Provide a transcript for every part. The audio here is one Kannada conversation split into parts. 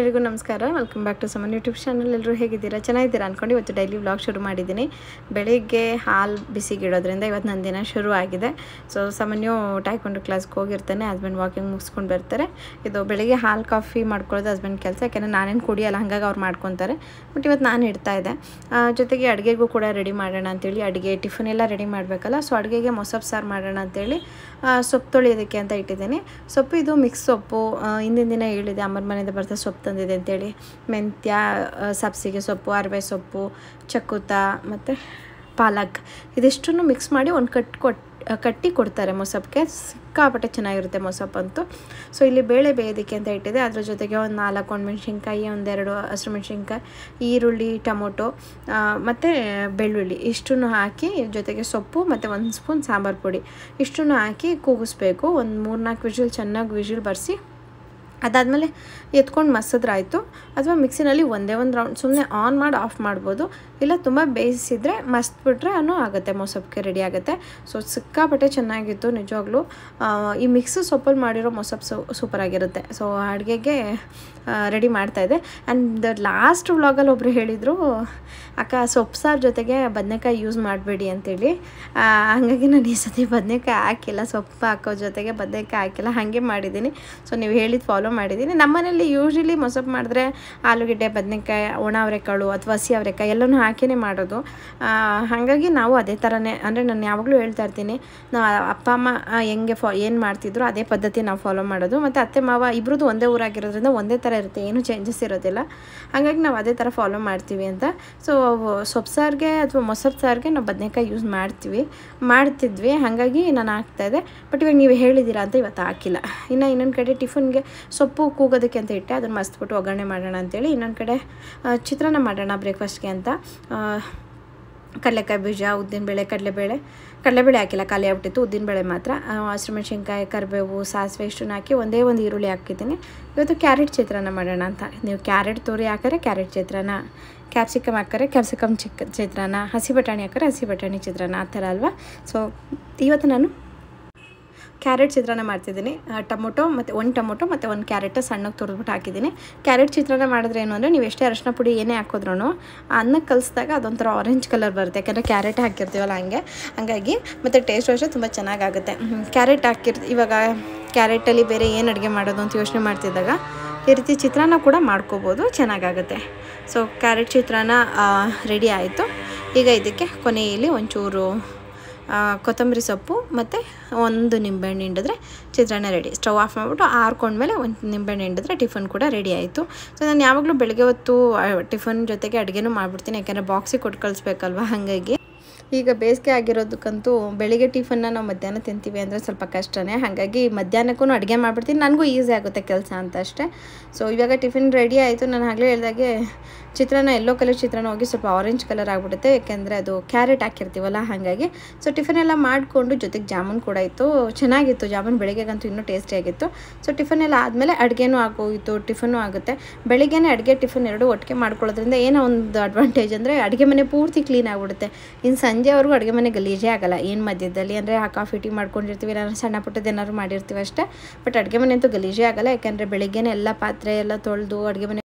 ಎಲ್ರಿಗೂ ನಮಸ್ಕಾರ ವೆಲ್ಕಮ್ ಬ್ಯಾಕ್ ಟು ಸಮನ್ ಯೂಟ್ಯೂಬ್ ಚಾನಲ್ ಎಲ್ಲರೂ ಹೇಗಿದ್ದೀರಾ ಚೆನ್ನಾಗಿದ್ದೀರಾ ಅಂದ್ಕೊಂಡು ಇವತ್ತು ಡೈಲಿ ವ್ಲಾಗ್ ಶುರು ಮಾಡಿದ್ದೀನಿ ಬೆಳಿಗ್ಗೆ ಹಾಲು ಬಿಸಿಗಿಡೋದ್ರಿಂದ ಇವತ್ತು ನನ್ನ ದಿನ ಶುರು ಆಗಿದೆ ಸೊ ಸಾಮಾನ್ಯ ಟೈಕೊಂಡು ಕ್ಲಾಸ್ಗೆ ಹೋಗಿರ್ತಾನೆ ಹಸ್ಬೆಂಡ್ ವಾಕಿಂಗ್ ಮುಗಿಸ್ಕೊಂಡು ಬರ್ತಾರೆ ಇದು ಬೆಳಿಗ್ಗೆ ಹಾಲು ಕಾಫಿ ಮಾಡ್ಕೊಳ್ಳೋದು ಹಸ್ಬೆಂಡ್ ಕೆಲಸ ಯಾಕೆಂದರೆ ನಾನೇನು ಕುಡಿಯಲ್ಲ ಹಾಗಾಗಿ ಅವ್ರು ಮಾಡ್ಕೊತಾರೆ ಬಟ್ ಇವತ್ತು ನಾನು ಇಡ್ತಾ ಇದ್ದೆ ಆ, ಜೊತೆಗೆ ಅಡುಗೆಗೂ ಕೂಡ ರೆಡಿ ಮಾಡೋಣ ಅಂತೇಳಿ ಅಡುಗೆ ಟಿಫನ್ ಎಲ್ಲ ರೆಡಿ ಮಾಡಬೇಕಲ್ಲ ಸೊ ಅಡುಗೆಗೆ ಮೊಸಪ್ಪು ಸಾರು ಮಾಡೋಣ ಅಂತೇಳಿ ಆ, ಸೊಪ್ಪು ತೊಳೆಯೋದಕ್ಕೆ ಅಂತ ಇಟ್ಟಿದ್ದೀನಿ ಸೊಪ್ಪು ಇದು ಮಿಕ್ಸ್ ಸೊಪ್ಪು ಆ, ಹಿಂದಿನ ದಿನ ಹೇಳಿದೆ ಅಮ್ಮನ ಮನೆಯಿಂದ ಬರ್ತಾ ಸೊಪ್ಪು ತಂದಿದೆ ಅಂತೇಳಿ ಮೆಂತ್ಯ ಆ, ಸಬ್ಸಿಗೆ ಸೊಪ್ಪು ಅರವೆ ಸೊಪ್ಪು ಚಕ್ಕುತ ಮತ್ತು ಪಾಲಕ್ ಇದಿಷ್ಟನ್ನು ಮಿಕ್ಸ್ ಮಾಡಿ ಒಂದು ಕಟ್ ಕೊಟ್ ಕಟ್ಟಿ ಕೊಡ್ತಾರೆ ಮೊಸಪ್ಗೆ ಸಿಕ್ಕಾಪಟ್ಟೆ ಚೆನ್ನಾಗಿರುತ್ತೆ ಮೊಸಪ್ಪು ಅಂತೂ ಸೊ ಇಲ್ಲಿ ಬೇಳೆ ಬೇಯೋದಕ್ಕೆ ಅಂತ ಇಟ್ಟಿದೆ ಅದ್ರ ಜೊತೆಗೆ ಒಂದು ನಾಲ್ಕು ಒಂದು ಮೆಣಸಿನ್ಕಾಯಿ ಒಂದೆರಡು ಹಸಿರು ಮೆಣಸಿನ್ಕಾಯಿ ಈರುಳ್ಳಿ ಟೊಮೊಟೊ ಮತ್ತು ಬೆಳ್ಳುಳ್ಳಿ ಇಷ್ಟನ್ನು ಹಾಕಿ ಜೊತೆಗೆ ಸೊಪ್ಪು ಮತ್ತು ಒಂದು ಸ್ಪೂನ್ ಸಾಂಬಾರು ಪುಡಿ ಇಷ್ಟನ್ನು ಹಾಕಿ ಕೂಗಿಸ್ಬೇಕು ಒಂದು ಮೂರು ನಾಲ್ಕು ವಿಷಲ್ ಚೆನ್ನಾಗಿ ವಿಷಲ್ ಬರೆಸಿ ಅದಾದಮೇಲೆ ಎತ್ಕೊಂಡು ಮಸದ್ರಾಯಿತು ಅಥವಾ ಮಿಕ್ಸಿನಲ್ಲಿ ಒಂದೇ ಒಂದು ರೌಂಡ್ ಸುಮ್ಮನೆ ಆನ್ ಮಾಡಿ ಆಫ್ ಮಾಡ್ಬೋದು ಇಲ್ಲ ತುಂಬ ಬೇಯಿಸಿದರೆ ಮಸ್ತ್ಬಿಟ್ರೆ ಅನ್ನೋ ಆಗುತ್ತೆ ಮೊಸಪ್ಗೆ ರೆಡಿ ಆಗುತ್ತೆ ಸೊ ಸಿಕ್ಕಾಪಟ್ಟೆ ಚೆನ್ನಾಗಿತ್ತು ನಿಜವಾಗ್ಲೂ ಆ, ಈ ಮಿಕ್ಸ್ ಸೊಪ್ಪಲ್ಲಿ ಮಾಡಿರೋ ಮೊಸಪ್ಪು ಸು ಸೂಪರಾಗಿರುತ್ತೆ ಸೊ ಅಡುಗೆಗೆ ರೆಡಿ ಮಾಡ್ತಾಯಿದ್ದೆ ಆ್ಯಂಡ್ ಲಾಸ್ಟ್ ವ್ಲಾಗಲ್ಲಿ ಒಬ್ಬರು ಹೇಳಿದರು ಅಕ್ಕ ಸೊಪ್ಪು ಸಾರು ಜೊತೆಗೆ ಬದನೆಕಾಯಿ ಯೂಸ್ ಮಾಡಬೇಡಿ ಅಂತೇಳಿ ಆ, ಹಾಗಾಗಿ ನಾನು ಈ ಸತಿ ಬದನೆಕಾಯಿ ಹಾಕಿಲ್ಲ ಸೊಪ್ಪು ಹಾಕೋ ಜೊತೆಗೆ ಬದನೆಕಾಯಿ ಹಾಕಿಲ್ಲ ಹಾಗೆ ಮಾಡಿದ್ದೀನಿ ಸೊ ನೀವು ಹೇಳಿದ್ದು ಫಾಲೋ ಮಾಡಿದ್ದೀನಿ ನಮ್ಮನೇಲಿ ಯೂಶ್ವಲಿ ಮೊಸಪ್ಪು ಮಾಡಿದ್ರೆ ಆಲೂಗೆಡ್ಡೆ ಬದನೆಕಾಯಿ ಒಣ ಅವರೆಕಾಳು ಅಥವಾ ಹಸಿ ಅವರೆಕಾಯಿ ಎಲ್ಲನೂ ಹಾಕಿನೇ ಮಾಡೋದು ಆ, ಹಾಗಾಗಿ ನಾವು ಅದೇ ಥರನೇ ಅಂದರೆ ನಾನು ಯಾವಾಗಲೂ ಹೇಳ್ತಾ ಇರ್ತೀನಿ ನಾವು ಅಪ್ಪ ಅಮ್ಮ ಆ, ಹೆಂಗೆ ಫಾ ಏನು ಮಾಡ್ತಿದ್ರು ಅದೇ ಪದ್ಧತಿ ನಾವು ಫಾಲೋ ಮಾಡೋದು ಮತ್ತು ಅತ್ತೆ ಮಾವ ಇಬ್ರದ್ದು ಒಂದೇ ಊರಾಗಿರೋದ್ರಿಂದ ಒಂದೇ ಥರ ಇರುತ್ತೆ ಏನೂ ಚೇಂಜಸ್ ಇರೋದಿಲ್ಲ ಹಾಗಾಗಿ ನಾವು ಅದೇ ಥರ ಫಾಲೋ ಮಾಡ್ತೀವಿ ಅಂತ ಸೊ ಸೊಪ್ಪು ಸಾರಿಗೆ ಅಥವಾ ಮೊಸರು ಸಾರಿಗೆ ನಾವು ಬದನೆಕಾಯಿ ಯೂಸ್ ಮಾಡ್ತೀವಿ ಮಾಡ್ತಿದ್ವಿ ಹಾಗಾಗಿ ನಾನು ಹಾಕ್ತಾಯಿದ್ದೆ ಬಟ್ ಇವಾಗ ನೀವು ಹೇಳಿದ್ದೀರಾ ಅಂತ ಇವತ್ತು ಹಾಕಿಲ್ಲ ಇನ್ನು ಇನ್ನೊಂದು ಕಡೆ ಟಿಫನ್ಗೆ ಸೊಪ್ಪು ಕೂಗೋದಕ್ಕೆ ಅಂತ ಇಟ್ಟೆ ಅದನ್ನು ಮಸ್ತ್ಬಿಟ್ಟು ಒಗ್ಗರಣೆ ಮಾಡೋಣ ಅಂತೇಳಿ ಇನ್ನೊಂದು ಕಡೆ ಆ, ಚಿತ್ರಾನ್ನ ಮಾಡೋಣ ಬ್ರೇಕ್ಫಾಸ್ಟ್ಗೆ ಅಂತ ಆ, ಕಡಲೆಕಾಯಿ ಬೀಜ ಉದ್ದಿನಬೇಳೆ ಕಡಲೆಬೇಳೆ ಕಡಲೆಬೇಳೆ ಹಾಕಿಲ್ಲ ಖಾಲಿ ಆಗ್ಬಿಟ್ಟಿತ್ತು ಉದ್ದಿನಬೇಳೆ ಮಾತ್ರ ಆ, ಹಸಿಮೆಣ್ಸಿನ್ಕಾಯಿ ಕರಿಬೇವು ಸಾಸಿವೆ ಇಷ್ಟನ್ನು ಹಾಕಿ ಒಂದೇ ಒಂದು ಈರುಳ್ಳಿ ಹಾಕಿದ್ದೀನಿ ಇವತ್ತು ಕ್ಯಾರೆಟ್ ಚಿತ್ರಾನ್ನ ಮಾಡೋಣ ಅಂತ ನೀವು ಕ್ಯಾರೆಟ್ ತೋರಿ ಹಾಕಿದ್ರೆ ಕ್ಯಾರೆಟ್ ಚಿತ್ರಾನ್ನ ಕ್ಯಾಪ್ಸಿಕಮ್ ಹಾಕಿದ್ರೆ ಕ್ಯಾಪ್ಸಿಕಮ್ ಚಿಕ್ಕ ಚಿತ್ರಾನ್ನ ಹಸಿ ಬಟಾಣಿ ಹಾಕಿದ್ರೆ ಹಸಿ ಬಟಾಣಿ ಚಿತ್ರಾನ್ನ ಆ ಥರ ಅಲ್ವಾ ಸೊ ಇವತ್ತು ನಾನು ಕ್ಯಾರೆಟ್ ಚಿತ್ರಾನ್ನ ಮಾಡ್ತಿದ್ದೀನಿ ಆ, ಟೊಮೊಟೊ ಮತ್ತು ಒಂದು ಟೊಮೊಟೊ ಮತ್ತು ಒಂದು ಕ್ಯಾರೆಟ್ ಸಣ್ಣಗೆ ತುರಿದ್ಬಿಟ್ಟು ಹಾಕಿದ್ದೀನಿ ಕ್ಯಾರೆಟ್ ಚಿತ್ರಾನ್ನ ಮಾಡಿದ್ರೆ ಏನು ಅಂದರೆ ನೀವು ಎಷ್ಟೇ ಅರಶಿನ ಪುಡಿ ಏನೇ ಹಾಕಿದ್ರೂ ಅನ್ನಕ್ಕೆ ಕಲಿಸಿದಾಗ ಅದೊಂಥರ ಆರೆಂಜ್ ಕಲರ್ ಬರುತ್ತೆ ಯಾಕಂದರೆ ಕ್ಯಾರೆಟ್ ಹಾಕಿರ್ತೀವಲ್ಲ ಹಂಗೆ ಹಂಗಾಗಿ ಮತ್ತು ಟೇಸ್ಟ್ ಅಷ್ಟೇ ತುಂಬ ಚೆನ್ನಾಗಾಗುತ್ತೆ ಕ್ಯಾರೆಟ್ ಹಾಕಿರ್ ಇವಾಗ ಕ್ಯಾರೆಟಲ್ಲಿ ಬೇರೆ ಏನು ಅಡುಗೆ ಮಾಡೋದು ಅಂತ ಯೋಚನೆ ಮಾಡ್ತಿದ್ದಾಗ ಈ ರೀತಿ ಚಿತ್ರಾನ್ನ ಕೂಡ ಮಾಡ್ಕೋಬೋದು ಚೆನ್ನಾಗಾಗುತ್ತೆ ಸೊ ಕ್ಯಾರೆಟ್ ಚಿತ್ರಾನ್ನ ರೆಡಿ ಆಯಿತು ಈಗ ಇದಕ್ಕೆ ಕೊನೆಯಲ್ಲಿ ಒಂಚೂರು ಆ, ಕೊತ್ತಂಬರಿ ಸೊಪ್ಪು ಮತ್ತು ಒಂದು ನಿಂಬೆಹಣ್ಣು ಹಿಂಡಿದ್ರೆ ಚಿತ್ರಾನ್ನ ರೆಡಿ ಸ್ಟವ್ ಆಫ್ ಮಾಡಿಬಿಟ್ಟು ಆರ್ಕೊಂಡ್ಮೇಲೆ ಒಂದು ನಿಂಬೆಹಣ್ಣು ಹಿಂಡಿದ್ರೆ ಟಿಫನ್ ಕೂಡ ರೆಡಿ ಆಯಿತು ಸೊ ನಾನು ಯಾವಾಗಲೂ ಬೆಳಗ್ಗೆ ಹೊತ್ತು ಆ, ಟಿಫನ್ ಜೊತೆಗೆ ಅಡುಗೆನೂ ಮಾಡಿಬಿಡ್ತೀನಿ ಯಾಕಂದರೆ ಬಾಕ್ಸಿಗೆ ಕೊಟ್ಟು ಕಳಿಸ್ಬೇಕಲ್ವ ಹಾಗಾಗಿ ಈಗ ಬೇಸಿಗೆ ಆಗಿರೋದಕ್ಕಂತೂ ಬೆಳಿಗ್ಗೆ ಟಿಫನ್ನ ನಾವು ಮಧ್ಯಾಹ್ನ ತಿಂತೀವಿ ಅಂದರೆ ಸ್ವಲ್ಪ ಕಷ್ಟನೇ ಹಾಗಾಗಿ ಮಧ್ಯಾಹ್ನಕ್ಕೂ ಅಡುಗೆ ಮಾಡಿಬಿಡ್ತೀನಿ ನನಗೂ ಈಸಿ ಆಗುತ್ತೆ ಕೆಲಸ ಅಂತ ಅಷ್ಟೇ ಸೊ ಇವಾಗ ಟಿಫಿನ್ ರೆಡಿ ಆಯಿತು ನಾನು ಆಗಲೇ ಹೇಳ್ದಾಗೆ ಚಿತ್ರಾನ್ನ ಎಲ್ಲೋ ಕಲರ್ ಚಿತ್ರಾನ್ನ ಹೋಗಿ ಸ್ವಲ್ಪ ಆರೆಂಜ್ ಕಲರ್ ಆಗಿಬಿಡುತ್ತೆ ಯಾಕೆಂದರೆ ಅದು ಕ್ಯಾರೆಟ್ ಹಾಕಿರ್ತೀವಲ್ಲ ಹಾಗಾಗಿ ಸೊ ಟಿಫನ್ ಎಲ್ಲ ಮಾಡಿಕೊಂಡು ಜೊತೆಗೆ ಜಾಮೂನ್ ಕೂಡ ಇತ್ತು ಚೆನ್ನಾಗಿತ್ತು ಜಾಮೂನ್ ಬೆಳಿಗ್ಗೆಗಂತೂ ಇನ್ನೂ ಟೇಸ್ಟಿಯಾಗಿತ್ತು ಸೊ ಟಿಫನ್ ಎಲ್ಲ ಆದಮೇಲೆ ಅಡುಗೆನೂ ಆಗೋಯಿತು ಟಿಫನ್ನು ಆಗುತ್ತೆ ಬೆಳಿಗ್ಗೆನೇ ಅಡುಗೆ ಟಿಫನ್ ಎರಡು ಒಟ್ಟಿಗೆ ಮಾಡ್ಕೊಳ್ಳೋದ್ರಿಂದ ಏನೋ ಒಂದು ಅಡ್ವಾಂಟೇಜ್ ಅಂದರೆ ಅಡುಗೆ ಮನೆ ಪೂರ್ತಿ ಕ್ಲೀನ್ ಆಗಿಬಿಡುತ್ತೆ ಇನ್ನು ಸಂಜೆವರೆಗೂ ಅಡುಗೆ ಮನೆ ಗಲೀಜೇ ಆಗಲ್ಲ ಏನು ಮಧ್ಯದಲ್ಲಿ ಅಂದರೆ ಆ ಕಾಫಿ ಟೀ ಮಾಡ್ಕೊಂಡಿರ್ತೀವಿ ಏನಾದ್ರು ಸಣ್ಣ ಪುಟ್ಟದ್ದು ಏನಾದ್ರು ಮಾಡಿರ್ತೀವಿ ಅಷ್ಟೇ ಬಟ್ ಅಡುಗೆ ಮನೆ ಅಂತೂ ಗಲೀಜೇ ಆಗಲ್ಲ ಯಾಕೆಂದರೆ ಬೆಳಿಗ್ಗೆನೇ ಎಲ್ಲ ಪಾತ್ರೆ ಎಲ್ಲ ತೊಳೆದು ಅಡುಗೆ ಮನೆ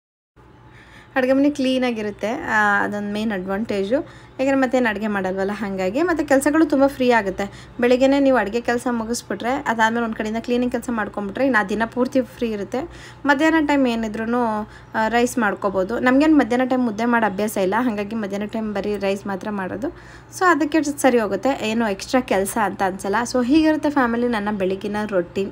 ಅಡುಗೆ ಮನೆ ಕ್ಲೀನಾಗಿರುತ್ತೆ ಅದೊಂದು ಮೇನ್ ಅಡ್ವಾಂಟೇಜು ಯಾಕಂದರೆ ಮತ್ತೇನು ಅಡುಗೆ ಮಾಡಲ್ವಲ್ಲ ಹಾಗಾಗಿ ಮತ್ತು ಕೆಲಸಗಳು ತುಂಬ ಫ್ರೀ ಆಗುತ್ತೆ ಬೆಳಿಗ್ಗೆನೇ ನೀವು ಅಡುಗೆ ಕೆಲಸ ಮುಗಿಸ್ಬಿಟ್ರೆ ಅದಾದಮೇಲೆ ಒಂದು ಕಡೆಯಿಂದ ಕ್ಲೀನಿಂಗ್ ಕೆಲಸ ಮಾಡ್ಕೊಂಬಿಟ್ರೆ ಇನ್ನು ಆ ದಿನ ಪೂರ್ತಿ ಫ್ರೀ ಇರುತ್ತೆ ಮಧ್ಯಾಹ್ನ ಟೈಮ್ ಏನಿದ್ರು ರೈಸ್ ಮಾಡ್ಕೋಬೋದು ನಮಗೇನು ಮಧ್ಯಾಹ್ನ ಟೈಮ್ ಮುದ್ದೆ ಮಾಡೋ ಅಭ್ಯಾಸ ಇಲ್ಲ ಹಾಗಾಗಿ ಮಧ್ಯಾಹ್ನ ಟೈಮ್ ಬರೀ ರೈಸ್ ಮಾತ್ರ ಮಾಡೋದು ಸೊ ಅದಕ್ಕೆ ಸರಿ ಹೋಗುತ್ತೆ ಏನು ಎಕ್ಸ್ಟ್ರಾ ಕೆಲಸ ಅಂತ ಅನ್ಸಲ್ಲ ಸೊ ಹೀಗಿರುತ್ತೆ ಫ್ಯಾಮಿಲಿ ನನ್ನ ಬೆಳಗಿನ routine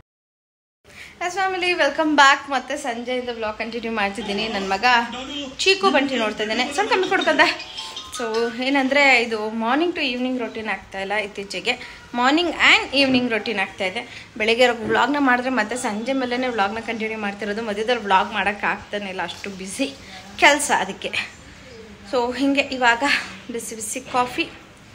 yes family welcome back ಮತ್ತೆ ಸಂಜೆಯಿಂದ ಬ್ಲಾಗ್ ಕಂಟಿನ್ಯೂ ಮಾಡ್ತಿದ್ದೀನಿ ನನ್ನ ಮಗ ಚೀಕು ಬಂಟಿ ನೋಡ್ತಾ ಇದ್ದಾನೆ ಸ್ವಲ್ಪ ಕಮ್ಮಿ ಕೊಡ್ಕೊಂಡ ಸೊ ಏನಂದರೆ ಇದು ಮಾರ್ನಿಂಗ್ ಟು ಈವ್ನಿಂಗ್ ರೊಟೀನ್ ಆಗ್ತಾ ಇಲ್ಲ ಇತ್ತೀಚೆಗೆ ಮಾರ್ನಿಂಗ್ ಆ್ಯಂಡ್ ಈವ್ನಿಂಗ್ ರೊಟೀನ್ ಆಗ್ತಾ ಇದೆ ಬೆಳಿಗ್ಗೆ ವ್ಲಾಗ್ನ ಮಾಡಿದ್ರೆ ಮತ್ತೆ ಸಂಜೆ ಮೇಲೇ ವ್ಲಾಗ್ನ ಕಂಟಿನ್ಯೂ ಮಾಡ್ತಿರೋದು ಮಧ್ಯದಲ್ಲಿ ವ್ಲಾಗ್ ಮಾಡೋಕ್ಕೆ ಆಗ್ತಾನೆ ಇಲ್ಲ ಅಷ್ಟು ಬ್ಯುಸಿ ಕೆಲಸ ಅದಕ್ಕೆ ಸೊ ಹೀಗೆ ಇವಾಗ ಬಿಸಿ ಬಿಸಿ ಕಾಫಿ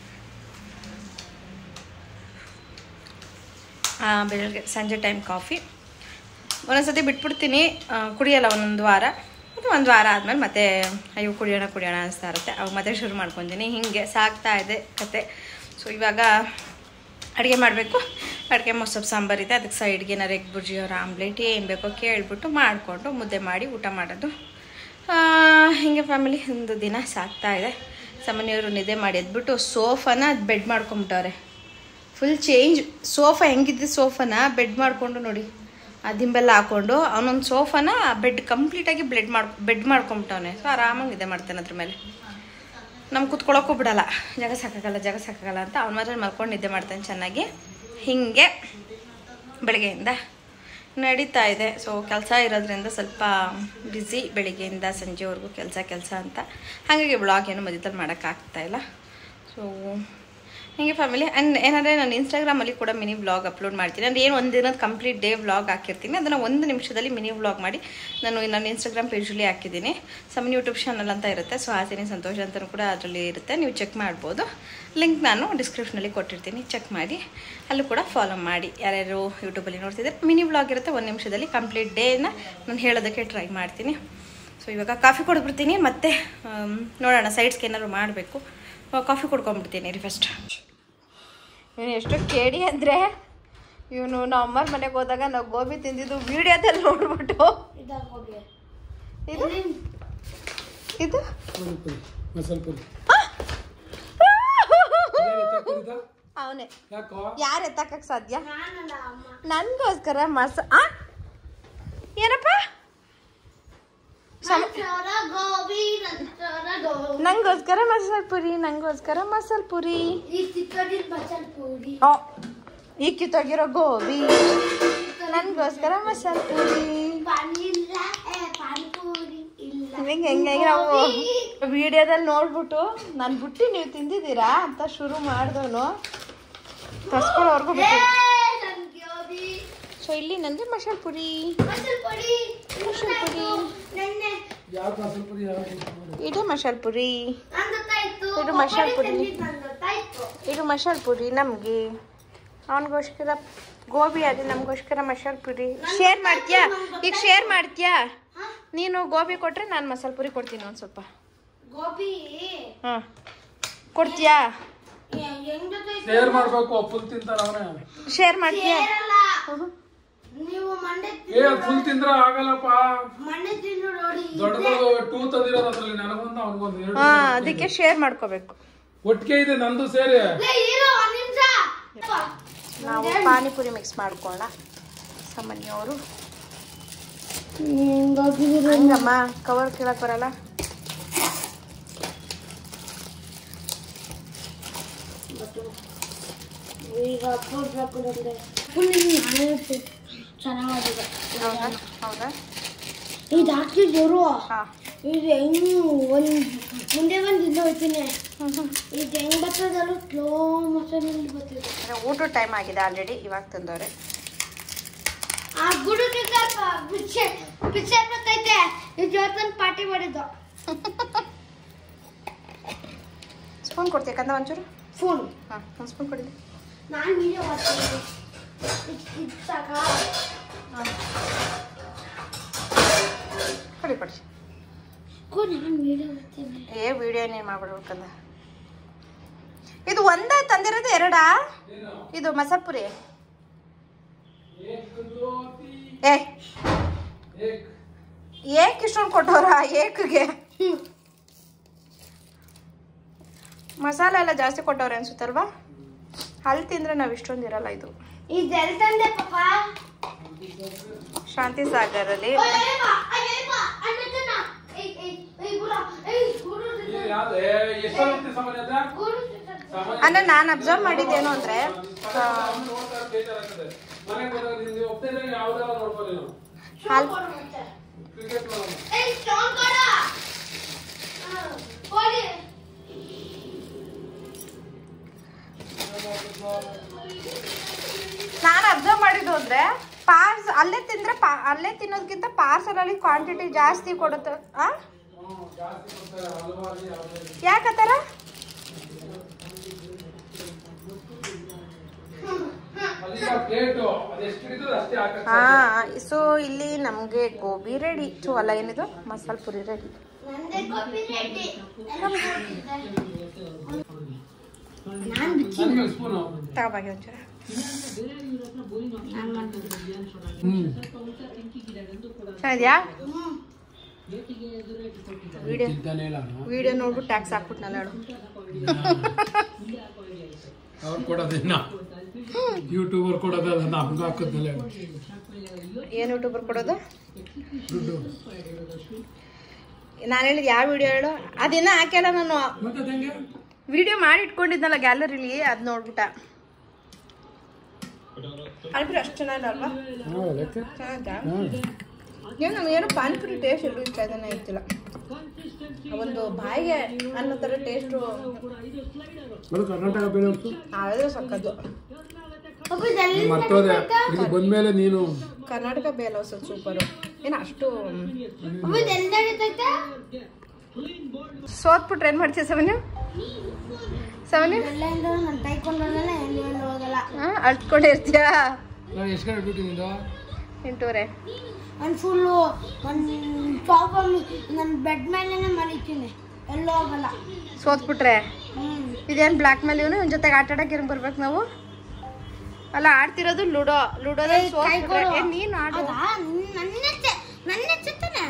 ಬೆಳಗ್ಗೆ ಸಂಜೆ ಟೈಮ್ ಕಾಫಿ ಒಂದೊಂದ್ಸತಿ ಬಿಟ್ಬಿಡ್ತೀನಿ ಆ, ಕುಡಿಯಲ್ಲ ಒಂದೊಂದು ವಾರ ಮತ್ತು ಒಂದು ವಾರ ಆದಮೇಲೆ ಮತ್ತೆ ಅಯ್ಯೋ ಕುಡಿಯೋಣ ಕುಡಿಯೋಣ ಅನಿಸ್ತಾ ಇರುತ್ತೆ ಅವಾಗ ಮತ್ತೆ ಶುರು ಮಾಡ್ಕೊತೀನಿ ಹೀಗೆ ಸಾಗ್ತಾ ಇದೆ ಕತೆ ಸೊ ಇವಾಗ ಅಡುಗೆ ಮಾಡಬೇಕು ಅಡುಗೆ ಮೊಸರು ಸಾಂಬಾರು ಇದೆ ಅದಕ್ಕೆ ಸೈಡ್ಗೆ ಏನಾರು ಎಗ್ ಬುರ್ಜಿ ಅವ್ರ ಆಮ್ಲೆಟ್ ಏನು ಬೇಕೋ ಕೇಳಿಬಿಟ್ಟು ಮಾಡಿಕೊಂಡು ಮುದ್ದೆ ಮಾಡಿ ಊಟ ಮಾಡೋದು ಆ, ಹಿಂಗೆ ಫ್ಯಾಮಿಲಿ ಒಂದು ದಿನ ಸಾಕ್ತಾ ಇದೆ ಸಾಮಾನ್ಯವರು ನಿದ್ದೆ ಮಾಡಿ ಎದ್ಬಿಟ್ಟು ಸೋಫಾನ ಬೆಡ್ ಮಾಡ್ಕೊಂಬಿಟ್ಟವ್ರೆ ಫುಲ್ ಚೇಂಜ್ ಸೋಫಾ ಹೆಂಗಿದ್ದು ಸೋಫಾನ ಬೆಡ್ ಮಾಡಿಕೊಂಡು ನೋಡಿ ಆ ದಿಂಬೆಲ್ಲ ಹಾಕೊಂಡು ಅವನೊಂದು ಸೋಫಾನ ಬೆಡ್ ಕಂಪ್ಲೀಟಾಗಿ ಬ್ಲೆಡ್ ಮಾಡಿ ಬೆಡ್ ಮಾಡ್ಕೊಂಬಿಟ್ಟವನೆ ಸೊ ಆರಾಮಾಗಿ ನಿದ್ದೆ ಮಾಡ್ತಾನೆ ಅದ್ರ ಮೇಲೆ ನಮ್ಗೆ ಕುತ್ಕೊಳ್ಳೋಕ್ಕೂ ಬಿಡಲ್ಲ ಜಾಗ ಸಾಕಾಗಲ್ಲ ಜಾಗ ಸಾಕಾಗಲ್ಲ ಅಂತ ಅವ್ನ ಮಾತ್ರ ಮಲ್ಕೊಂಡು ನಿದ್ದೆ ಮಾಡ್ತಾನೆ ಚೆನ್ನಾಗಿ ಹೀಗೆ ಬೆಳಗ್ಗೆಯಿಂದ ನಡೀತಾ ಇದೆ ಸೊ ಕೆಲಸ ಇರೋದ್ರಿಂದ ಸ್ವಲ್ಪ ಬ್ಯುಸಿ ಬೆಳಿಗ್ಗೆಯಿಂದ ಸಂಜೆವರೆಗೂ ಕೆಲಸ ಕೆಲಸ ಅಂತ ಹಾಗಾಗಿ ಬ್ಲಾಗ್ ಏನು ಮಧ್ಯದಲ್ಲಿ ಮಾಡೋಕ್ಕಾಗ್ತಾ ಇಲ್ಲ ಸೊ ಹೀಗೆ ಫ್ಯಾಮಿಲಿ ಆ್ಯಂಡ್ ಏನಂದರೆ ನಾನು ಇನ್ಸ್ಟಾಗ್ರಾಮಲ್ಲಿ ಕೂಡ ಮಿನಿ ವ್ಲಾಗ್ ಅಪ್ಲೋಡ್ ಮಾಡ್ತೀನಿ ಅಂದರೆ ಏನು ಒಂದು ದಿನದ ಕಂಪ್ಲೀಟ್ ಡೇ ವ್ಲಾಗ್ ಹಾಕಿರ್ತೀನಿ ಅದನ್ನು ಒಂದು ನಿಮಿಷದಲ್ಲಿ ಮಿನಿ ವ್ಲಾಗ್ ಮಾಡಿ ನಾನು ನನ್ನ ಇನ್ಸ್ಟಾಗ್ರಾಮ್ ಪೇಜಲ್ಲಿ ಹಾಕಿದ್ದೀನಿ ಸಮ್ ಯೂಟ್ಯೂಬ್ ಚಾನಲ್ ಅಂತ ಇರುತ್ತೆ ಸೊ ಹಾಸಿನಿ ಸಂತೋಷ ಅಂತಲೂ ಕೂಡ ಅದರಲ್ಲಿ ಇರುತ್ತೆ ನೀವು ಚೆಕ್ ಮಾಡ್ಬೋದು ಲಿಂಕ್ ನಾನು ಡಿಸ್ಕ್ರಿಪ್ಷನಲ್ಲಿ ಕೊಟ್ಟಿರ್ತೀನಿ ಚೆಕ್ ಮಾಡಿ ಅಲ್ಲೂ ಕೂಡ ಫಾಲೋ ಮಾಡಿ ಯಾರ್ಯಾರು ಯೂಟ್ಯೂಬಲ್ಲಿ ನೋಡ್ತಿದ್ದಾರೆ ಮಿನಿ ವ್ಲಾಗ್ ಇರುತ್ತೆ ಒಂದು ನಿಮಿಷದಲ್ಲಿ ಕಂಪ್ಲೀಟ್ ಡೇನ ನಾನು ಹೇಳೋದಕ್ಕೆ ಟ್ರೈ ಮಾಡ್ತೀನಿ ಸೊ ಇವಾಗ ಕಾಫಿ ಕೊಡ್ಬಿಡ್ತೀನಿ ಮತ್ತೆ ಆಮ್, ನೋಡೋಣ ಸೈಡ್ಸ್ಗೆ ಏನಾದ್ರು ಮಾಡಬೇಕು ಕಾಫಿ ಕುಡ್ಕೊಂಡ್ಬಿಡ್ತೀನಿ ರೀ ಫಸ್ಟ್ ಇವನು ಎಷ್ಟು ಕೇಳಿ ಅಂದರೆ ಇವನು ನಮ್ಮ ಅಮ್ಮರ ಮನೆಗೆ ಹೋದಾಗ ನಾವು ಗೋಬಿ ತಿಂದಿದ್ದು ವಿಡಿಯೋದಲ್ಲಿ ನೋಡ್ಬಿಟ್ಟು ಇದು ಇದು ಪಾನಿಪುರಿ ಮಸಾಲೆ ಪುರಿ ಅವನೇ ಯಾಕೋ ಯಾರು ಎತ್ತಕ್ಕಕ್ಕೆ ಸಾಧ್ಯ ನನಗೋಸ್ಕರ ಮಸ ಆ? ಏನಪ್ಪ ಸಮ- ಗೋಬಿ ನಂತರ ಗೋಬಿ ನಂಗೋಸ್ಕರ ಮಸಾಲೆ ಪುರಿ ನಂಗೋಸ್ಕರ ಮಸಾಲೆ ಪುರಿ ಈ ಚಿಕ್ಕಡಿನ ಮಸಾಲೆ ಪೂರಿ ಓ ಈ ಕಿತ್ತೋಗಿರೋ ಗೋಬಿ ನನಗೋಸ್ಕರ ಮಸಾಲೆ ಪುರಿ ಪಾನಿ ಇಲ್ಲ ಏ, ಪಾನಿಪೂರಿ ಇಲ್ಲ ಹಿಂಗೆ ಹೆಂಗೆ ನಾವು ವಿಡಿಯೋದಲ್ಲಿ ನೋಡ್ಬಿಟ್ಟು ನಾನು ಬಿಟ್ಟು ನೀವು ತಿಂದಿದ್ದೀರಾ ಅಂತ ಶುರು ಮಾಡಿದವನು ತರ್ಸ್ಕೊಳ್ಳೋರ್ಗು ಏ, ಬಿಟ್ಟು ನನ್ ಗೋಬಿ ಸೊ ಇಲ್ಲಿ ನನಗೆ ಮಸಾಲೆ ಪುರಿ ಮಸಾಲೆ ಪುರಿ ಮಸಾಲೆ ಪುರಿ ನೆನ್ನೆ ಯಾವ ಮಸಾಲೆ ಪುರಿ ಯಾವ ಮಸಾಲೆ ಪುರಿ? ಇದು ಮಸಾಲೆ ಪುರಿ ನಂಗ್ ಗೊತ್ತಾಯ್ತು ಇದು ಮಸಾಲೆ ಪುರಿ. ನಂಗೆ ಗೊತ್ತಾಯ್ತು ಇದು ಮಸಾಲೆ ಪುರಿ ನಮಗೆ ಅವನಿಗೋಸ್ಕರ ಗೋಬಿ ಅದು ನಮಗೋಸ್ಕರ ಮಸಾಲೆ ಪುರಿ ಶೇರ್ ಮಾಡ್ತೀಯಾ ಈಗ ಶೇರ್ ಮಾಡ್ತೀಯಾ ಹಾ? ನೀನು ಗೋಬಿ ಕೊಟ್ರೆ ನಾನು ಮಸಾಲೆ ಪುರಿ ಕೊಡ್ತೀನಿ ಒಂದು ಸ್ವಲ್ಪ ಗೋಬಿ ಹಾಂ ಕೊಡ್ತೀಯಾ ಹೆಂಗ್ ಗೊತ್ತಾಯ್ತು ಶೇರ್ ಮಾಡ್ಬೇಕು ಫುಲ್ ತಿಂತಾರ ಅವನೇ ಶೇರ್ ಮಾಡ್ತೀಯಾ ಸೇರಲ್ಲ ನೀವು ಮಂಡೆ ಏ ಫುಲ್ ತಿಂದ್ರ ಆಗಲ್ಲಪ್ಪ ಮಂಡೆ ತಿಂದು ನೋಡಿ ದೊಡ್ಡದು ಟೂ ತಂದಿರೋದು ಅದ್ರಲ್ಲಿ ನನಗೊಂದು ಅವನಿಗೊಂದು ಎರಡು ಹಾಂ ಅದಕ್ಕೆ ಶೇರ್ ಮಾಡ್ಕೋಬೇಕು ಒಟ್ಟಿಗೆ ಇದೆ ನಂದು ಸೇರಿ ಏ, ಇರು ಒಂದ್ ನಿಮಿಷ ನಾವು ಪಾನಿಪುರಿ ಮಿಕ್ಸ್ ಮಾಡ್ಕೊಳ್ಳೋಣ ಸಾಮಾನ್ಯವರು ಹಂಗಮ್ಮ ಕವರ್ ಕೇಳಕ್ ಬರಲ್ಲ ಈಗ ಕೊಡ್ಬೇಕು ಅಂದ್ರೆ ಫುಲ್ ಚೆನ್ನಾಗಿದೆ ಹೌದಾ ಹೌದಾ ಇದು ಹಾಕಿದ್ರು ಹಾಂ ಇದು ಹೆಂಗ್ ಒಂದ್ ಮುಂದೆ ಬಂದು ಇಲ್ಲಿ ಹೋಗ್ತೀನಿ ಇದು ಹೆಂಗ್ ಬರ್ತದಲ್ಲ ಸ್ಲೋ ಮೋಷನಲ್ಲಿ ಬರ್ತಿದೆ ಊಟದ ಟೈಮ್ ಆಗಿದೆ ಆಲ್ರೆಡಿ ಇವಾಗ ತಂದವ್ರೆ ಆ ಗುಡುಗೆ ಪಿಚ್ಚೆ ಪಿಚ್ಚೆ ಬರ್ತೈತೆ ಇದು ಜೋತನ್ ಪಾರ್ಟಿ ಮಾಡಿದ್ದು ಸ್ಪೂನ್ ಕೊಡ್ತೀಯ ಕಂದ ಒಂಚೂರು ಫೋನ್ ಹಾಂ ಒಂದು ಸ್ಪೂನ್ ಕೊಡಿ ನಾನು ವಿಡಿಯೋ ಮಾಡ್ತೀನಿ ಇದು ಸಾಕ ಕೊಡಿ ಕೊಡಿ ನಾನು ವಿಡಿಯೋ ಮಾಡ್ತೀನಿ ಏ ವಿಡಿಯೋ ಏನೇನು ಮಾಡ್ಬಿಡ್ಬೇಕು ಕಂದ ಇದು ಒಂದೇ ತಂದಿರೋದು ಎರಡಾ ಇದು ಮಸಾಲೆ ಪುರಿ ಏ ಏಕ್ ಇಷ್ಟೊಂದು ಕೊಟ್ಟವ್ರ ಏಕ್ಗೆ ಮಸಾಲೆ ಎಲ್ಲ ಜಾಸ್ತಿ ಕೊಟ್ಟವ್ರೆ ಅನ್ಸುತ್ತಲ್ವಾ ಅಲ್ಲಿ ತಿಂದ್ರೆ ನಾವು ಇಷ್ಟೊಂದು ಇರಲ್ಲ ಇದು ಇದು ಎಲ್ಲಿ ತಂದೆ ಪಾಪ ಶಾಂತಿ ಸಾಗರಲ್ಲಿ ಎಷ್ಟು ಸಾಮಾನ್ಯ ಅದ? ಸಾಮಾನ್ಯ ಅಂದ್ರೆ ನಾನು ಅಬ್ಸರ್ವ್ ಮಾಡಿದ್ದೇನು ಅಂದ್ರೆ ಆ, ನೋಡ್ತಾರೆ, ಬೇಜಾರಾಗ್ತದೆ. ಮನೆಗ್ ಹೋದಾಗ ನೀವು ಒಪ್ತಿದ್ರೆ ಯಾವ್ದಾರ ನೋಡ್ಬೋದು ನೀವು ಹಾಲ್ ಕ್ರಿಕೆಟ್ ನೋಡೋಣ ನಾನು ಅಬ್ಸರ್ವ್ ಮಾಡಿದ್ದು ಅಂದ್ರೆ ಪಾರ್ಸ್ ಅಲ್ಲೇ ತಿಂದ್ರೆ ಪಾ ಅಲ್ಲೇ ತಿನ್ನೋದಕ್ಕಿಂತ ಪಾರ್ಸಲ್ ಅಲ್ಲಿ ಕ್ವಾಂಟಿಟಿ ಜಾಸ್ತಿ ಕೊಡುತ್ತೆ ಆ ಹ್ಮ್, ಜಾಸ್ತಿ ಕೊಡ್ತಾರೆ ಹಲವಾರು ಯಾವ್ದು ಯಾಕತ್ತಾರ ಅಲ್ಲಿಗ ಪ್ಲೇಟು ಅದೆಷ್ಟು ಹಿಡಿತದೆ ಅಷ್ಟೇ ಹಾಕಕ್ಕೆ ಹಾ ಸೊ ಇಲ್ಲಿ ನಮಗೆ ಗೋಬಿ ರೆಡಿ ಸೊ ಅಲ್ಲ ಏನಿದು ಮಸಾಲೆ ಪುರಿ ರೆಡಿ ನನಗೆ ಸ್ಪೂನು ತಗೋಬಾಗಿ ಒಂಚೂರು ಹ್ಮ್ ಚೆನ್ನಾಗಿದ್ಯಾ ವಿಡಿಯೋ ಚಿಂತಾನೆ ಇಲ್ಲ ಅವ್ನು. ವಿಡಿಯೋ ನೋಡ್ಬಿಟ್ಟು ಟ್ಯಾಕ್ಸ್ ಹಾಕ್ಬಿಟ್ನಲ್ಲ ಹೇಳು ಅವ್ರು ಕೊಡೋದಿನ್ನ ಯೂಟ್ಯೂಬರ್ ಕೊಡೋದಲ್ಲ ನಮ್ಗೆ ಹಾಕೋದಿಲ್ಲ ಏನು ಯೂಟ್ಯೂಬರ್ ಕೊಡೋದು ದುಡ್ಡು ನಾನು ಹೇಳಿದ್ ಯಾವ ವಿಡಿಯೋ ಹೇಳು ಅದಿನ್ನ ಹಾಕ್ಯಲ್ಲ ನಾನು ಮತ್ತೆ ಹೆಂಗೆ ವಿಡಿಯೋ ಮಾಡಿ ಇಟ್ಕೊಂಡಿದ್ನಲ್ಲ ಗ್ಯಾಲರಿಲಿ ಅದ್ ನೋಡ್ಬಿಟ್ಟ ಪಾನಿಪುರಿ ಅಷ್ಟು ಚೆನ್ನಾಗಿಲ್ಲ ಹೌದಕ್ಕೆ ಚೆನ್ನಾಗಿತ್ತಾ ಏನು ನನಗೇನು ಪಾನಿಪುರಿ ಟೇಸ್ಟ್ ಎಲ್ಲೂ ಇಷ್ಟ ಇದನ್ನ ಇರ್ತಿಲ್ಲ ಒಂದು ಬಾಯಿಗೆ ಅನ್ನೋ ಥರ ಟೇಸ್ಟು ಅದು ಕರ್ನಾಟಕ ಬೇರೆ ಹೊರ್ತು. ಆದರೆ ಸಕ್ಕದ್ದು ಅಪ್ಪ ಇದೆಲ್ಲ ಮರ್ತೋದೆ ಇಲ್ಲಿ ಬಂದ್ಮೇಲೆ ನೀನು ಕರ್ನಾಟಕ ಬೇಲ ಹೊಸ ಸೂಪರು ಏನು ಅಷ್ಟು ಅಪ್ಪ ಇದೆಲ್ಲ ನಡೀತೈತೆ ಸೋತ್ಬಿಟ್ರೆ ಏನು ಮಾಡ್ತೀಯ ಸವನ್ಯ ಸವನ್ಯ ಎಲ್ಲ ಇಂದ ನಾನು ಟೈಕೊಂಡಲ್ಲ ಎಲ್ಲಿ ಎಲ್ಲಿ ಹೋಗಲ್ಲ ಹಾಂ ಅಳ್ತ್ಕೊಂಡಿರ್ತೀಯ ನಾನು ಎಷ್ಟು ಕಡೆ ಡ್ಯೂಟಿ ನಿಂದು ಎಂಟೂವರೆ ನಾನು ಫುಲ್ಲು ಒಂದು ಪಾಪ ನನ್ನ ಬೆಡ್ ಮೇಲೆನೆ ಮಲಿತೀನಿ ಎಲ್ಲೂ ಹೋಗಲ್ಲ ಸೋತ್ಬಿಟ್ರೆ ಹ್ಮ್ ಇದೇನು ಬ್ಲ್ಯಾಕ್ ಮೇಲೆ ಇವನು ಇವ್ನ ಜೊತೆಗೆ ಆಟ ಆಡಕ್ಕೆ ಏನು ಬರ್ಬೇಕು ನಾವು ಅಲ್ಲ ಆಡ್ತಿರೋದು ಲೂಡೋ ಲೂಡೋದಲ್ಲಿ ಸೋತ್ಬಿಟ್ರೆ ಏ, ನೀನು ಆಡು ಅದಾ ನನ್ನ ನನ್ನ ಹೆಚ್ಚುತ್ತಾನೆ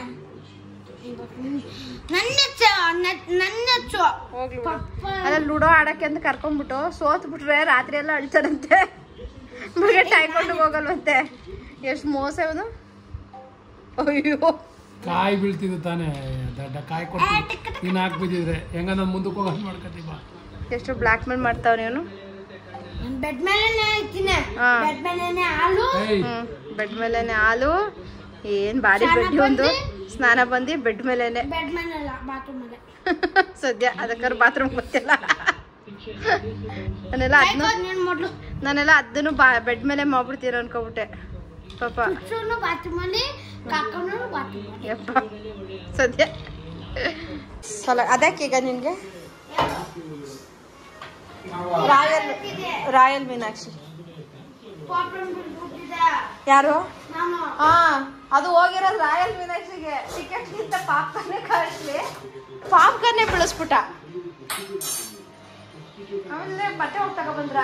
ನನ್ನ ಹೆಚ್ಚ ನನ್ನ ಹೆಚ್ಚು ಹೋಗ್ಲಿ ಬಿಡು. ಪಪ್ಪ ಅಲ್ಲ ಲೂಡೋ ಆಡಕ್ಕೆ ಅಂತ ಕರ್ಕೊಂಡ್ಬಿಟ್ಟು ಸೋತ್ಬಿಟ್ರೆ ರಾತ್ರಿ ಎಲ್ಲ ಅಳ್ತಾರಂತೆ ಮಗ ಟೈಕೊಂಡು ಹೋಗಲ್ವಂತೆ ಎಷ್ಟು ಮೋಸ ಇವನು ಅಯ್ಯೋ ಕಾಯಿ ಬೀಳ್ತಿದ್ದು ತಾನೇ ದಡ್ಡ ಕಾಯಿ ಕೊಟ್ಟು ನೀನು ಹಾಕಿ ಬಿದ್ದಿದ್ರೆ ಹೆಂಗ ನಾನು ಮುಂದಕ್ಕೆ ಹೋಗೋದು ಮಾಡ್ಕೊತೀವಿ ಬಾ ಎಷ್ಟು ಬ್ಲ್ಯಾಕ್ ಮೇಲ್ ಮಾಡ್ತಾವ ಇವನು ನನ್ನ ಬೆಡ್ ಮೇಲೆನೆ ಇರ್ತೀನಿ ಹಾ. ಬೆಡ್ ಮೇಲೆನೆ ಹಾಲು ಏಯ್ ಹ್ಮ್ ಬೆಡ್ ಮೇಲೆನೆ ಹಾಲು ಏನ್ ಬಾರಿ ಸ್ನಾನ ಬೆಡ್ ಒಂದು ಬಂದಿ? ಸ್ನಾನ ಬಂದು ಬೆಡ್ ಮೇಲೆನೆ ಬೆಡ್ ಮೇಲೆಲ್ಲ ಬಾತ್ರೂಮ್ ಅಲ್ಲೇ ಸದ್ಯ ಅದಕ್ಕಾರ ಬಾತ್ರೂಮ್ ಗೊತ್ತಿಲ್ಲ ನಾನೆಲ್ಲ ಅದನ್ನು ನೀನು ಮೊದಲು ನಾನೆಲ್ಲ ಅದನ್ನು ಬಾ ಬೆಡ್ ಮೇಲೆ ಮಾಡ್ಬಿಡ್ತೀರ ಅನ್ಕೊಬಿಟ್ಟೆ ಪಾಪ ಹುಚ್ಚೂನು ಬಾತ್ರೂಮ್ ಅಲ್ಲಿ ಕಾಕನು ಬಾತ್ರೂಮ್ ಅಲ್ಲಿ ಯಪ್ಪ ಸದ್ಯ ಸಲ ಅದಕ್ಕೆ ಈಗ ನಿನ್ಗೆ ರಾಯಲ್ ರಾಯಲ್ ಮೀನಾಕ್ಷಿ ಬಾತ್ರೂಮ್ ಬಿಟ್ಬಿಟ್ಟಿದ್ದೆ ಯಾರು ನಾನು ಹಾ ಅದು ಹೋಗಿರೋದು ರಾಯಲ್ ಮೀನಾಕ್ಷಿಗೆ ಟಿಕೆಟ್ಗಿಂತ ಪಾಪ್ಕಾರ್ನೇ ಕಳಿಸ್ಲಿ ಪಾಪ್ಕಾರ್ನೇ ಬೆಳೆಸ್ಬಿಟ್ಟ ಆಮೇಲೆ ಬಟ್ಟೆ ಹೋಗಿ ತಗೊಬಂದ್ರ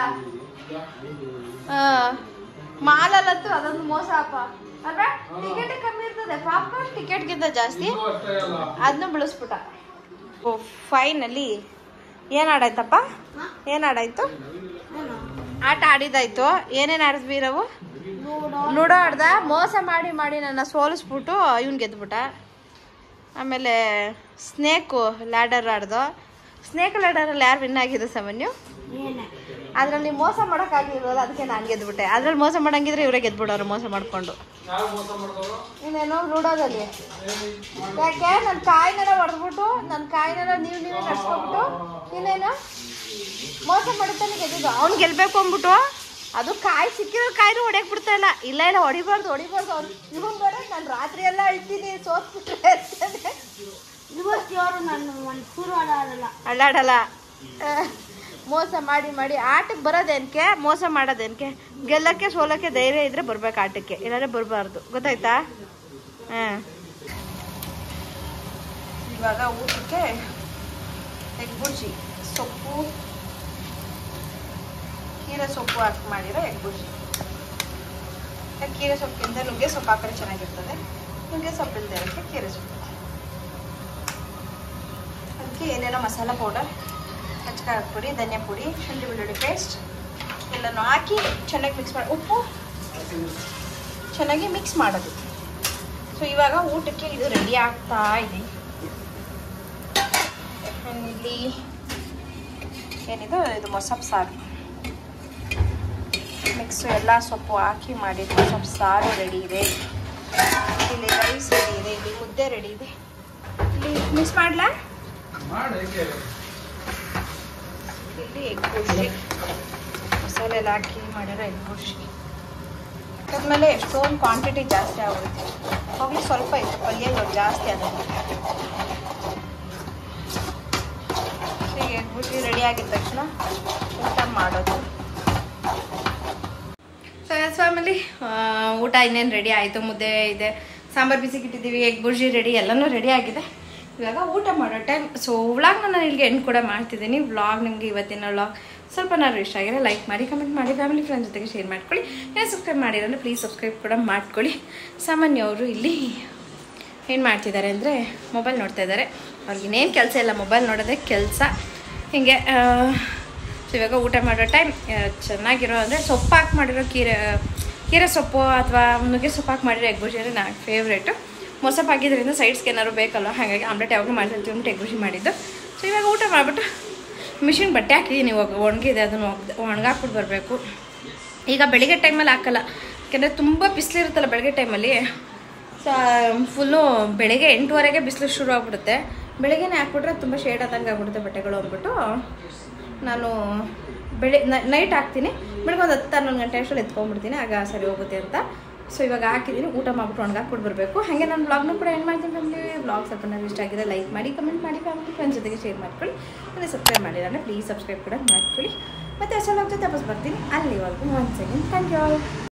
ಮಾಲಲ್ಲಂತೂ ಅದೊಂದು ಮೋಸ ಅಪ್ಪ ಅಲ್ವಾ ಟಿಕೆಟ್ ಕಮ್ಮಿ ಇರ್ತದೆ ಪಾಪ್ಕಾರ್ನ್ ಟಿಕೆಟ್ಗಿಂತ ಜಾಸ್ತಿ ಅಷ್ಟೇ ಅಲ್ಲ ಅದನ್ನ ಬೆಳೆಸ್ಬಿಟ್ಟ ಓ ಫೈನಲ್ಲಿ ಏನು ಆಡಾಯ್ತಪ್ಪ ಏನು ಆಡಾಯ್ತು ಆಟ ಆಡಿದಾಯ್ತು ಏನೇನು ಆಡಿದ್ವಿ ನಾವು ಲೂಡೋ ಆಡ್ದ ಮೋಸ ಮಾಡಿ ಮಾಡಿ ನನ್ನ ಸೋಲಿಸ್ಬಿಟ್ಟು ಇವ್ನು ಗೆದ್ಬಿಟ್ಟ ಆಮೇಲೆ ಸ್ನೇಕು ಲ್ಯಾಡರ್ ಆಡ್ದು ಸ್ನೇಕ್ ಲ್ಯಾಡರಲ್ಲಿ ಯಾರು ವಿನ್ ಆಗಿದೆ ಸಾಮಾನ್ಯ ಏನೇ ಅದ್ರಲ್ಲಿ ಮೋಸ ಮಾಡೋಕ್ಕಾಗಿರೋದು ಅದಕ್ಕೆ ನಾನು ಗೆದ್ಬಿಟ್ಟೆ ಅದ್ರಲ್ಲಿ ಮೋಸ ಮಾಡಂಗಿದ್ರೆ ಇವರೇ ಗೆದ್ಬಿಡೋರು ಮೋಸ ಮಾಡಿಕೊಂಡು ಯಾರು ಮೋಸ ಮಾಡಿದವರು ಇನ್ನೇನೋ ಲೂಡೋದಲ್ಲಿ ಯಾಕೆ ನನ್ನ ಕಾಯಿನೆಲ್ಲ ಹೊಡೆದ್ಬಿಟ್ಟು ನನ್ನ ಕಾಯಿನೆಲ್ಲ ನೀವು ನೀವೇ ನಡ್ಸ್ಕೊಬಿಟ್ಟು ಇನ್ನೇನು ಮೋಸ ಮಾಡುತ್ತಾನೆ ಗೆದ್ದಿದ್ದು ಅವ್ನು ಗೆಲ್ಬೇಕು ಅಂದ್ಬಿಟ್ಟು ಅದು ಕಾಯಿ ಸಿಕ್ಕಿರೋ ಕಾಯಿನೂ ಹೊಡ್ಯಕ್ ಬಿಡ್ತಾ ಇಲ್ಲ ಇಲ್ಲ ಇಲ್ಲ ಹೊಡಿಬಾರ್ದು ಹೊಡಿಬಾರ್ದು ಅವ್ನು ಇವನ್ ಬೇಡ ನಾನು ರಾತ್ರಿ ಎಲ್ಲ ಅಳ್ತೀನಿ ಸೋತ್ಬಿಟ್ರೆ ಅಂತಾನೆ. ಇವತ್ತು ಅವರು ನನ್ನ ಒಂದು ಚೂರು ಆಡಲ್ಲ ಅಳ್ಳಾಡಲ್ಲ ಆ, ಮೋಸ ಮಾಡಿ ಮಾಡಿ ಆಟಕ್ಕೆ ಬರೋದೇನ್ಕೆ ಮೋಸ ಮಾಡೋದೇನ್ಕೆ ಗೆಲ್ಲಕ್ಕೆ ಸೋಲಕ್ಕೆ ಧೈರ್ಯ ಇದ್ರೆ ಬರ್ಬೇಕು ಆಟಕ್ಕೆ ಇಲ್ಲಾಂದ್ರೆ ಬರಬಾರ್ದು ಗೊತ್ತಾಯ್ತಾ ಹಾಂ ಇವಾಗ ಊಟಕ್ಕೆ ಎಗ್ ಬುರ್ಜಿ ಸೊಪ್ಪು ಕೀರೆ ಸೊಪ್ಪು ಹಾಕಿ ಮಾಡಿರೋ ಎಗ್ ಬುರ್ಜಿ ಯಾಕೆ ಕೀರೆ ಸೊಪ್ಪಿಂದ ನುಗ್ಗೆ ಸೊಪ್ಪು ಹಾಕಿದ್ರೆ ಚೆನ್ನಾಗಿರ್ತದೆ ನುಗ್ಗೆ ಸೊಪ್ಪಿಲ್ಲದೆ ಇರೋಕ್ಕೆ ಕೀರೆ ಸೊಪ್ಪು ಅದಕ್ಕೆ ಏನೇನೋ ಮಸಾಲ ಪೌಡರ್ ಹಚ್ಕಾರದ ಪುಡಿ ಧನಿಯಾ ಪುಡಿ ಶುಂಠಿ ಬೆಳ್ಳುಳ್ಳಿ ಪೇಸ್ಟ್ ಎಲ್ಲನೂ ಹಾಕಿ ಚೆನ್ನಾಗಿ ಮಿಕ್ಸ್ ಮಾಡಿ ಉಪ್ಪು ಚೆನ್ನಾಗಿ ಮಿಕ್ಸ್ ಮಾಡೋದು ಸೊ ಇವಾಗ ಊಟಕ್ಕೆ ಇದು ರೆಡಿ ಆಗ್ತಾ ಇದೆ And ಇಲ್ಲಿ ಏನಿದು ಇದು ಮೊಸಪ್ಪು ಸಾರು ಮಿಕ್ಸು ಎಲ್ಲ ಸೊಪ್ಪು ಹಾಕಿ ಮಾಡಿದ ಮೊಸಪ್ಪು ಸಾರು ರೆಡಿ ಇದೆ ಇಲ್ಲಿ ರೈಸ್ ರೆಡಿ ಇದೆ ಇಲ್ಲಿ ಮುದ್ದೆ ರೆಡಿ ಇದೆ ಇಲ್ಲಿ ಮಿಕ್ಸ್ ಮಾಡಲಾ ಮಾಡಿ ಹೇಗೆ ಇಲ್ಲಿ ಎಗ್ ಬುರ್ಜಿ ಮಸಾಲೆ ಎಲ್ಲ ಹಾಕಿ ಮಾಡಿರೋ ಎಗ್ ಬುರ್ಜಿ ಅದಾದ್ಮೇಲೆ ಎಷ್ಟೊಂದು ಕ್ವಾಂಟಿಟಿ ಜಾಸ್ತಿ ಆಗುತ್ತೆ ಹೋಗ್ಲಿ ಸ್ವಲ್ಪ ಇತ್ತು ಪಲ್ಯ ಇವಾಗ ಜಾಸ್ತಿ ಆಗುತ್ತೆ ಈಗ ಎಗ್ ಬುರ್ಜಿ ರೆಡಿ ಆಗಿದ ತಕ್ಷಣ ಊಟ ಮಾಡೋದು ಸೊ ಎಸ್ ಫ್ಯಾಮಿಲಿ ಊಟ ಇನ್ನೇನು ರೆಡಿ ಆಯಿತು ಮುದ್ದೆ ಇದೆ ಸಾಂಬಾರು ಬಿಸಿಗಿಟ್ಟಿದ್ದೀವಿ ಎಗ್ ಬುರ್ಜಿ ರೆಡಿ ಎಲ್ಲನೂ ರೆಡಿ ಆಗಿದೆ ಇವಾಗ ಊಟ ಮಾಡೋ ಟೈಮ್ ಸೊ ವ್ಲಾಗ್ನ ನಾನು ಇಲ್ಲಿಗೆ ಎಂಡ್ ಕೂಡ ಮಾಡ್ತಿದ್ದೀನಿ ವ್ಲಾಗ್ ನಿಮಗೆ ಇವತ್ತಿನ ವ್ಲಾಗ್ ಸ್ವಲ್ಪ ನಾನು ಇಷ್ಟ ಆಗಿರೋ ಲೈಕ್ ಮಾಡಿ ಕಮೆಂಟ್ ಮಾಡಿ ಫ್ಯಾಮಿಲಿ ಫ್ರೆಂಡ್ಸ್ ಜೊತೆಗೆ ಶೇರ್ ಮಾಡ್ಕೊಳ್ಳಿ ಏನೋ ಸಬ್ಸ್ಕ್ರೈಬ್ ಮಾಡಿರೋದ್ರೆ ಪ್ಲೀಸ್ ಸಬ್ಸ್ಕ್ರೈಬ್ ಕೂಡ ಮಾಡ್ಕೊಳ್ಳಿ ಸಾಮಾನ್ಯ ಅವರು ಇಲ್ಲಿ ಏನು ಮಾಡ್ತಿದ್ದಾರೆ ಅಂದರೆ ಮೊಬೈಲ್ ನೋಡ್ತಾ ಇದ್ದಾರೆ ಅವ್ರಿಗಿನ್ನೇನು ಕೆಲಸ ಇಲ್ಲ ಮೊಬೈಲ್ ನೋಡೋದೇ ಕೆಲಸ ಹೀಗೆ ಸೊ ಇವಾಗ ಊಟ ಮಾಡೋ ಟೈಮ್ ಚೆನ್ನಾಗಿರೋ ಅಂದರೆ ಸೊಪ್ಪು ಹಾಕಿ ಮಾಡಿರೋ ಕೀರೆ ಕೀರೆ ಸೊಪ್ಪು ಅಥವಾ ನುಗ್ಗೆ ಸೊಪ್ಪು ಹಾಕಿ ಮಾಡಿರೋ ಎಗ್ ಬುಜಿ ಅಂದರೆ ನನಗೆ ಫೇವ್ರೇಟು ಮೊಸಪ್ಪು ಹಾಕಿದ್ರಿಂದ ಸೈಡ್ಸ್ಗೆ ಏನಾದ್ರು ಬೇಕಲ್ಲ ಹಾಗಾಗಿ ಆಮ್ಲೆಟ್ ಯಾವಾಗಲೂ ಮಾಡ್ತಿರ್ತೀವಿ ಅಂದ್ಬಿಟ್ಟು ಎಗ್ ಬುಜಿ ಮಾಡಿದ್ದು ಸೊ ಇವಾಗ ಊಟ ಮಾಡಿಬಿಟ್ಟು ಮಿಷಿನ್ ಬಟ್ಟೆ ಹಾಕಿದ್ದೀನಿ ಇವಾಗ ಒಣಗಿದೆ ಅದನ್ನು ಒಗ್ದು ಒಣಗಾಕ್ಬಿಟ್ಟು ಬರಬೇಕು ಈಗ ಬೆಳಿಗ್ಗೆ ಟೈಮಲ್ಲಿ ಹಾಕಲ್ಲ ಯಾಕೆಂದರೆ ತುಂಬ ಬಿಸಿಲಿರುತ್ತಲ್ಲ ಬೆಳಗ್ಗೆ ಟೈಮಲ್ಲಿ ಸೊ ಫುಲ್ಲು ಬೆಳಗ್ಗೆ ಎಂಟುವರೆಗೆ ಬಿಸಿಲು ಶುರು ಆಗ್ಬಿಡುತ್ತೆ ಬೆಳಗ್ಗೆನೇ ಹಾಕ್ಬಿಟ್ರೆ ತುಂಬ ಶೇಡ್ ಆದಂಗೆ ಆಗ್ಬಿಡುತ್ತೆ ಬಟ್ಟೆಗಳು ಅಂದ್ಬಿಟ್ಟು ನಾನು ಬೆಳೆ ನೈಟ್ ಹಾಕ್ತೀನಿ ಬೆಳಗ್ಗೆ ಒಂದು ಹತ್ತು ಹನ್ನೊಂದು ಗಂಟೆ ಅಷ್ಟರಲ್ಲಿ ಎತ್ಕೊಂಡ್ಬಿಡ್ತೀನಿ ಆಗ ಸರಿ ಹೋಗುತ್ತೆ ಅಂತ ಸೊ ಇವಾಗ ಹಾಕಿದ್ದೀನಿ ಊಟ ಮಾಡ್ಬಿಟ್ಟು ಒಣಗಾಕ್ಬಿಟ್ಟು ಬರಬೇಕು ಹಾಗೆ ನಾನು ಬ್ಲಾಗ್ನು ಕೂಡ ಏನು ಮಾಡ್ತೀನಿ ಫ್ಯಾಮಿಲಿ ಬ್ಲಾಗ್ ಸ್ವಲ್ಪ ನನಗೆ ಇಷ್ಟ ಆಗಿದೆ ಲೈಕ್ ಮಾಡಿ ಕಮೆಂಟ್ ಮಾಡಿ ಫ್ಯಾಮಿಲಿ ಫ್ರೆಂಡ್ಸ್ ಜೊತೆಗೆ ಶೇರ್ ಮಾಡ್ಕೊಳ್ಳಿ ಮತ್ತು ಸಬ್ಸ್ಕ್ರೈಬ್ ಮಾಡಿಲ್ಲ ಪ್ಲೀಸ್ ಸಬ್ಸ್ಕ್ರೈಬ್ ಕೂಡ ಮಾಡ್ಕೊಳ್ಳಿ ಮತ್ತು ಹೊಸ ಜೊತೆ ವಾಪಸ್ ಬರ್ತೀನಿ ಅಲ್ಲಿವರೆಗೂ one second thank you all